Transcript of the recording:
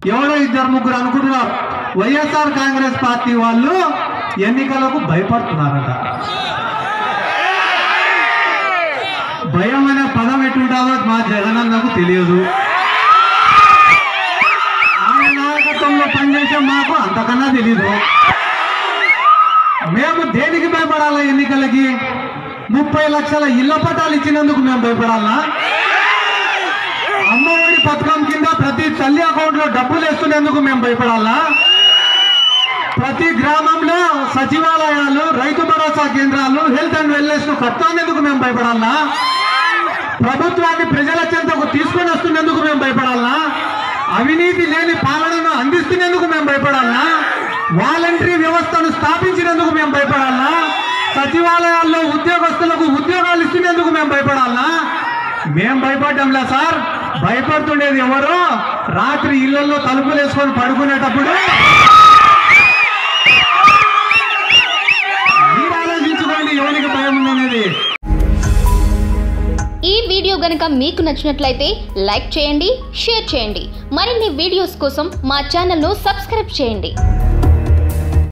ఎవరో ఇద్దరు ముగ్గురు అనుకుంటున్నారు వైఎస్ఆర్ కాంగ్రెస్ పార్టీ వాళ్ళు ఎన్నికలకు భయపడుతున్నారట భయం అనే పదం ఎటుంటుందో మా జగనన్నకు తెలియదు ఆయన నాయకత్వంలో పనిచేసే మాకు అంతకన్నా తెలీదు మేము దేనికి భయపడాలా ఎన్నికలకి ముప్పై లక్షల ఇళ్ల పట్టాలు ఇచ్చినందుకు మేము భయపడాలా అమ్మఒడి పథకం కింద ప్రతి తల్లి అకౌంట్ లో డబ్బులు వేస్తున్నందుకు మేము భయపడాలా ప్రతి గ్రామంలో సచివాలయాలు రైతు భరోసా కేంద్రాలు హెల్త్ అండ్ వెల్నెస్ ను కట్టానేందుకు మేము భయపడాలా ప్రభుత్వాన్ని ప్రజల చెంతకు తీసుకొని వస్తున్నందుకు మేము భయపడాలా అవినీతి లేని పాలనను అందిస్తున్నందుకు మేము భయపడాలా వాలంటరీ వ్యవస్థను స్థాపించినందుకు మేము భయపడాలా సచివాలయాల్లో ఉద్యోగస్తులకు ఉద్యోగాలు ఇస్తున్నందుకు మేము భయపడాలా మేం భయపడ్డంలా సార్ భయపడుతుండేది ఎవరు రాత్రి ఇళ్లలో తలుపులు వేసుకొని పడుకునేటప్పుడు మీరు ఆలోచించుకోండి ఎవరికి భయం ఉందనేది ఈ వీడియో గనుక మీకు నచ్చినట్లయితే లైక్ చేయండి షేర్ చేయండి మరిన్ని వీడియోస్ కోసం మా ఛానల్ను సబ్స్క్రైబ్ చేయండి